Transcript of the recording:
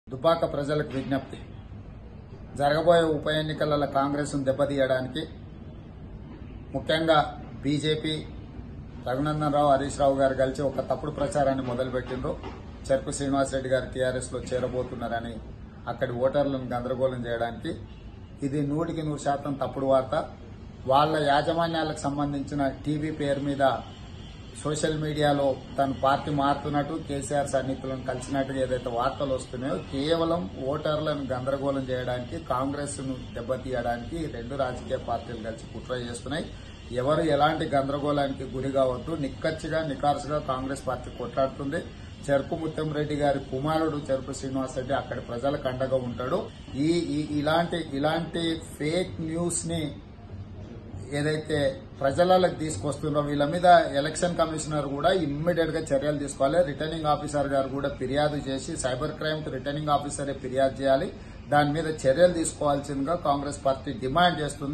దుబ్బాక ప్రజలకు విజ్ఞప్తి జరగబోయే ఉప ఎన్నికలలో కాంగ్రెస్ దెబ్బతీయడానికి ముఖ్యంగా బీజేపీ రఘునందన్ రావు హరీష్ రావు గారు కలిసి ఒక తప్పుడు ప్రచారాన్ని మొదలుపెట్టిండ్రు చెరుకు శ్రీనివాసరెడ్డి గారు టీఆర్ఎస్ లో చేరబోతున్నారని అక్కడి ఓటర్లను గందరగోళం చేయడానికి ఇది నూటికి నూరు శాతం తప్పుడు వార్త వాళ్ళ యాజమాన్యాలకు సంబంధించిన టీవీ పేరు మీద సోషల్ మీడియాలో తన పార్టీ మారుతున్నట్టు కేసీఆర్ సన్నిహితులను కలిసినట్టుగా ఏదైతే వార్తలు వస్తున్నాయో కేవలం ఓటర్లను గందరగోళం చేయడానికి కాంగ్రెస్ ను దెబ్బతీయడానికి ఈ రెండు రాజకీయ పార్టీలు కలిసి కుట్ర చేస్తున్నాయి ఎవరు ఎలాంటి గందరగోళానికి గురి కావద్దు నిక్కచ్చిగా నికార్సుగా కాంగ్రెస్ పార్టీ కొట్లాడుతుంది చెరుకు ముత్తంరెడ్డి గారి కుమారుడు చెరుకు శ్రీనివాస్ రెడ్డి అక్కడి ప్రజలకు అండగా ఉంటాడు ఈ ఈ- ఇలాంటి ఇలాంటి ఫేక్ న్యూస్ ని ఏదైతే ప్రజలకు తీసుకొస్తున్నారో వీళ్ళ మీద ఎలక్షన్ కమిషనర్ కూడా ఇమ్మీడియట్ గా చర్యలు తీసుకోవాలి రిటర్నింగ్ ఆఫీసర్ గారు కూడా ఫిర్యాదు చేసి సైబర్ క్రైమ్ కి రిటర్నింగ్ ఆఫీసరే ఫిర్యాదు చేయాలి దాని మీద చర్యలు తీసుకోవాల్సిందిగా కాంగ్రెస్ పార్టీ డిమాండ్ చేస్తుంది